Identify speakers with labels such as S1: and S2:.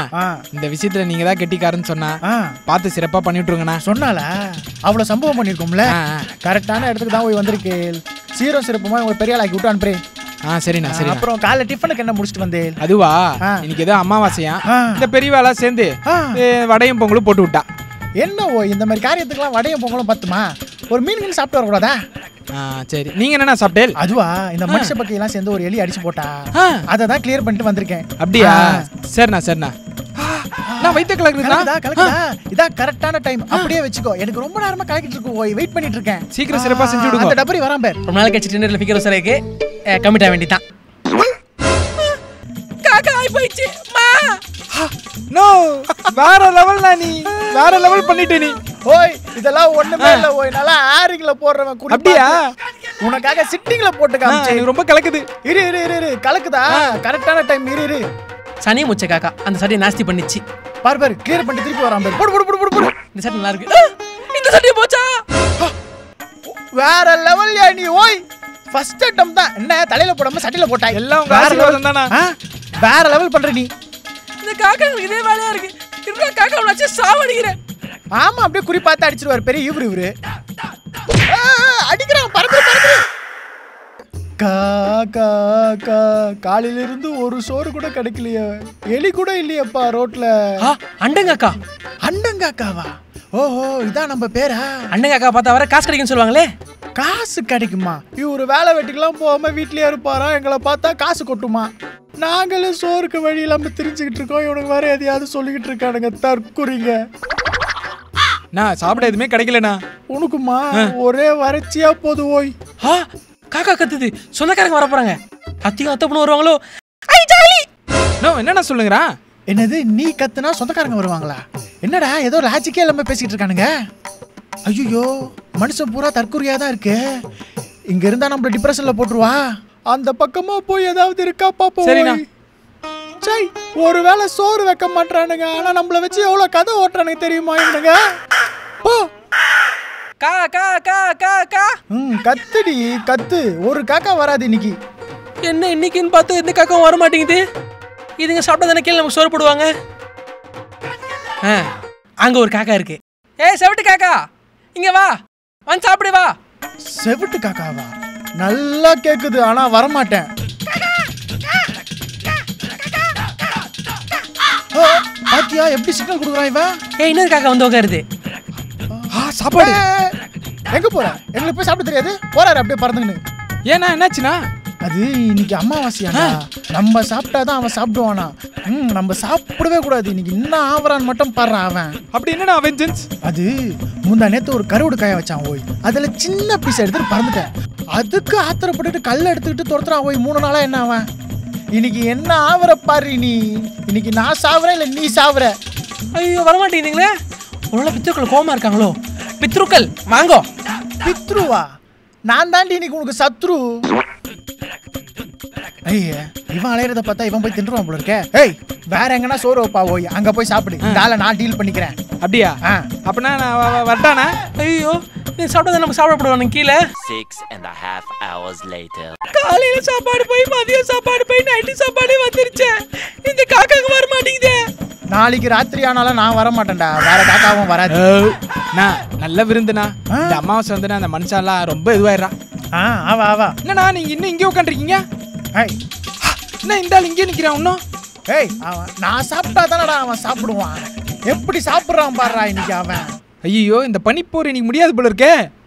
S1: ஆ
S2: இந்த விஷயத்துல நீங்க தான் கெட்டிக்காரன்னு சொன்னா
S1: ஆ
S2: பார்த்து சிறப்பா பண்ணி விட்டுருங்கண்ணா
S1: சொன்னால அவ்வளோ சம்பவம் பண்ணியிருக்கோம்ல
S2: ஆ, ஆ.
S1: கரெக்டான இடத்துக்கு தான் போய் வந்திருக்கு சீரம் சிறப்புமா உங்க பெரிய ஆளாக்கி விட்டு அனுப்புறேன்
S2: ஆ சரிண்ணா சரிண்ணா
S1: அப்புறம் காலைல டிஃபனுக்கு என்ன முடிச்சிட்டு வந்தேன்
S2: அதுவா
S1: ஆ.
S2: இன்னைக்கு ஏதோ அமாவாசையா
S1: ஆ.
S2: இந்த பெரியவாளா சேர்ந்து
S1: ஆ.
S2: ஏ, வடையும் பொங்கலும் போட்டு விட்டா
S1: என்ன ஓ இந்த மாதிரி காரியத்துக்குலாம் வடையும் பொங்கலும் பத்துமா ஒரு மீன் மீன் சாப்பிட்டு வரக்கூடாதா
S2: ஆ சரி நீங்க என்னண்ணா சாப்பிட்டேல்
S1: அதுவா இந்த மனுஷ பக்கையெல்லாம் சேர்ந்து ஒரு எலி அடிச்சு போட்டா
S2: ஆ.
S1: அதை தான் கிளியர் பண்ணிட்டு வந்திருக்கேன்
S2: அப்படியா
S1: ஆ.
S2: சரிண்ணா சரிண்ணா ஆ, நான் வைத்த
S1: கலக்குதா
S2: கலக்குதுண்ணா
S1: கலக்குதா இதான் கரெக்டான டைம் அப்படியே வச்சுக்கோ எனக்கு ரொம்ப நேரமா கலக்கிட்டு இருக்கு ஓய் வெயிட் பண்ணிட்டு இருக்கேன்
S2: சீக்கிரம் சிறப்பா செஞ்சு விடுங்க.
S1: அந்த டபரி வரான் பேர்
S3: ரொம்ப நாள் கழிச்சு டின்னரில் ஃபிகர் சரைக்கு கமிட் ஆக வேண்டியதான் காக்கா ஆகி போயிடுச்சு மா
S2: நோ வேற லெவல்னா நீ வேற லெவல் பண்ணிட்ட நீ
S1: ஓய் இதெல்லாம் ஒண்ணுமே இல்ல ஓய் நல்லா ஆரிங்ல போடுறவன் குடி
S2: அப்படியா?
S1: பார்த்து. உனக்காக சிட்டிங்ல போட்டு
S2: ஆ,
S1: காமிச்சேன்
S2: எனக்கு ரொம்ப கலக்குது
S1: இரு இரு இரு இரு கலக்குதா கரெக்டான டைம் இரு இரு
S3: சனி முச்ச காக்கா அந்த சட்டையை நாஸ்தி பண்ணிச்சு
S1: பாரு பாரு கிளியர் பண்ணிட்டு திருப்பி வரான் பாரு போடு போடு போடு போடு போடு
S3: இந்த சட்டை நல்லா இருக்கு ஆ, இந்த சட்டையை போச்சா
S1: வேற லெவல்யா நீ ஓய் ஃபர்ஸ்ட் அட்டம் தான் என்ன தலையில போடாம சட்டையில போட்டாய்
S2: எல்லாம் உங்க
S1: வேற
S2: ஆசீர்வாதம்
S1: level.
S2: தானா?
S1: ஆ, வேற லெவல் பண்ற நீ
S3: இந்த காக்காங்களுக்கு இதே வேலையா இருக்கு இருந்தா காக்கா வச்சு சாவடிக்கிறேன்
S1: ஆமா அப்படியே குறி பார்த்து அடிச்சிருவாரு பெரிய இவரு இவரு ஆ, ஆ, அடிக்கிறான் பறந்து பறந்து கா கா கா காலையில இருந்து ஒரு சோறு கூட கிடைக்கலையே எலி கூட இல்லையப்பா ரோட்ல
S3: ஆ அண்டங்காக்கா
S1: அண்டங்காக்காவா ஓஹோ இதான் நம்ம பேரா
S3: அண்டங்காக்கா பார்த்தா வர காசு கிடைக்கும்னு சொல்லுவாங்களே
S1: காசு கிடைக்குமா இவரு வேலை வெட்டிக்கெல்லாம் போகாம வீட்லயே இருப்பாரா எங்களை பார்த்தா காசு கொட்டுமா நாங்களும் சோறுக்கு வழி இல்லாம தெரிஞ்சுக்கிட்டு இருக்கோம் இவனுக்கு வேற எதையாவது சொல்லிக்கிட்டு இருக்கானுங்க தற்குறிங்க
S2: நான் சாப்பிட எதுவுமே கிடைக்கலண்ணா
S1: உனக்குமா ஒரே வறட்சியா போது ஓய்
S3: ஆ காக்கா கத்துது சொந்தக்காரங்க வர போறாங்க அத்தியும் அத்தப்பனும் வருவாங்களோ ஐ ஜாலி
S2: நோ என்னண்ணா சொல்லுங்கறா
S1: என்னது நீ கத்துனா சொந்தக்காரங்க வருவாங்களா என்னடா ஏதோ லாஜிக்கே இல்லாம பேசிக்கிட்டு இருக்கானுங்க ஐயோ மனுஷன் பூரா தற்கொலையா தான் இருக்கு இங்க இருந்தா நம்மள டிப்ரெஷன்ல போட்டுருவா அந்த பக்கமா போய் ஏதாவது இருக்கா பாப்போம்
S2: சரிண்ணா.
S1: ஓய். சை ஒருவேளை சோறு வைக்க மாட்டானுங்க ஆனா நம்மள வச்சு எவ்வளவு கதை ஓட்டுறானுங்க தெரியுமா இவனுங்க போ
S3: கா கா கா கா கா
S1: ம் கத்துடி கத்து ஒரு காக்கா வராது இன்னைக்கு
S3: என்ன இன்னைக்குன்னு பார்த்து எந்த காக்காவும் வர மாட்டேங்குது இதுங்க சாப்பிட்டா தானே கீழே நமக்கு சோறு போடுவாங்க ஆ அங்க ஒரு காக்கா இருக்கு ஏய் செவட்டு காக்கா இங்க வா வந்து சாப்பிடு வா
S1: செவிட்டு காக்காவா நல்லா கேக்குது ஆனா வரமாட்டேன் ஆ, பாத்தியா எப்படி சிக்னல் கொடுக்குறான் இவன்
S3: ஏய் இன்னொரு காக்கா வந்து உட்காருது
S2: ஆ சாப்பாடு
S1: ஏய், எங்க போற எங்களுக்கு போய் சாப்பிட தெரியாது போறாரு அப்படியே பறந்துங்கன்னு
S2: ஏண்ணா என்னாச்சுண்ணா
S1: அது இன்னைக்கு அமாவாசையாடா நம்ம சாப்பிட்டாதான் அவன் சாப்பிடுவானா ம் நம்ம சாப்பிடவே கூடாது இன்னைக்கு என்ன ஆவறான்னு மட்டும் பாடுறான் அவன்
S2: அப்படி என்னண்ணா வெஞ்சன்ஸ்
S1: அது முந்தா நேத்து ஒரு கருவடு காய வச்சான் ஓய் அதுல சின்ன பீஸ் எடுத்துட்டு பறந்துட்டேன் அதுக்கு ஆத்திரப்பட்டுட்டு கல் எடுத்துக்கிட்டு துரத்துறான் ஓய் மூணு நாளா என்ன அவன் இன்னைக்கு என்ன ஆவற பாரு நீ இன்னைக்கு நான் சாவறேன் இல்ல நீ சாவற
S3: ஐயோ வர மாட்டேங்குதுங்களே ஒருவேளை பித்ருக்கள் கோமா இருக்காங்களோ பித்ருக்கள் வாங்கோ
S1: பித்ருவா நான் தாண்டி இன்னைக்கு உனக்கு சத்ரு ஐய இவன் அலையறத பார்த்தா இவன் போய் தின்றுவான் போல இருக்கே ஏய் வேற எங்கனா சோறு வைப்பா ஓய் அங்க போய் சாப்பிடு இந்த ஆளை நான் டீல் பண்ணிக்கிறேன்
S2: அப்படியா
S1: ஆ
S2: அப்படின்னா நான் வ- வ- வரட்டாண்ணா
S3: ஐயோ நீ சாப்பிட்டா நமக்கு சாப்பிடப்படுவானு கீழே
S4: Six and a half hours later.
S3: காலையில சாப்பாடு போய் மதியம் சாப்பாடு போய் நைட்டு சாப்பாடு வந்துருச்சு இந்த காக்காக்கு வர மாட்டேங்குதே
S1: நாளைக்கு ராத்திரி ஆனாலும் நான் வர மாட்டேன்டா வேற காக்காவும் வராது
S2: நான் நல்ல விருந்துண்ணா இந்த அமாவாசை வந்து அந்த மனுஷன்லாம் ரொம்ப இதுவாயிடுறான்
S1: ஆ ஆவா ஆவா
S2: என்னண்ணா நீங்க இன்னும் இங்கே உட்காந்துருக்கீங்க
S1: ஏய்
S2: என்ன இந்த ஆள் இங்கே நிற்கிறான் இன்னும்
S1: ஏய் அவன் நான் சாப்பிட்டா தானடா அவன் சாப்பிடுவான் எப்படி சாப்பிடுறான் பாடுறா இன்னைக்கு அவன்
S2: ஐயோ இந்த பனிப்போர் இன்னைக்கு முடியாது போல இருக்கே